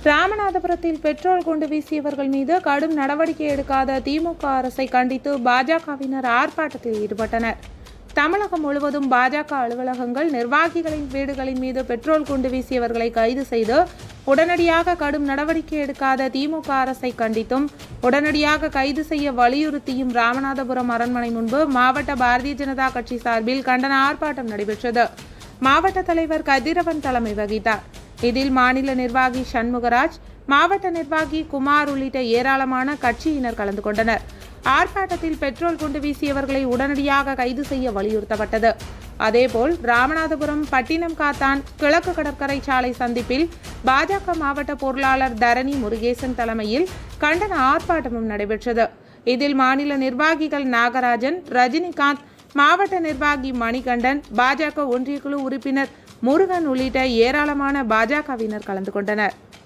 ராமநாதபுரத்தில் பெட்ரோல் குண்டு வீசியவர்கள் மீது கடும் நடவடிக்கை எடுக்காத திமுக அரசை கண்டித்து பாஜகவினர் ஆர்ப்பாட்டத்தில் ஈடுபட்டனர் தமிழகம் முழுவதும் பாஜக அலுவலகங்கள் நிர்வாகிகளின் வீடுகளின் மீது பெட்ரோல் குண்டு வீசியவர்களை கைது செய்து உடனடியாக கடும் நடவடிக்கை எடுக்காத திமுக அரசை கண்டித்தும் உடனடியாக கைது செய்ய வலியுறுத்தியும் ராமநாதபுரம் அரண்மனை முன்பு மாவட்ட பாரதிய ஜனதா கட்சி சார்பில் கண்டன ஆர்ப்பாட்டம் நடைபெற்றது மாவட்ட தலைவர் கதிரவன் தலைமை வகித்தார் இதில் மாநில நிர்வாகி சண்முகராஜ் மாவட்ட நிர்வாகி குமார் உள்ளிட்ட ஏராளமான கட்சியினர் கலந்து கொண்டனர் ஆர்ப்பாட்டத்தில் பெட்ரோல் குண்டு வீசியவர்களை உடனடியாக கைது செய்ய வலியுறுத்தப்பட்டது அதேபோல் ராமநாதபுரம் பட்டினம் காத்தான் கிழக்கு கடற்கரை சாலை சந்திப்பில் பாஜக மாவட்ட பொருளாளர் தரணி முருகேசன் தலைமையில் கண்டன ஆர்ப்பாட்டமும் நடைபெற்றது இதில் மாநில நிர்வாகிகள் நாகராஜன் ரஜினிகாந்த் மாவட்ட நிர்வாகி மணிகண்டன் பாஜக ஒன்றிய குழு உறுப்பினர் முருகன் உள்ளிட்ட ஏராளமான பாஜகவினர் கலந்து கொண்டனர்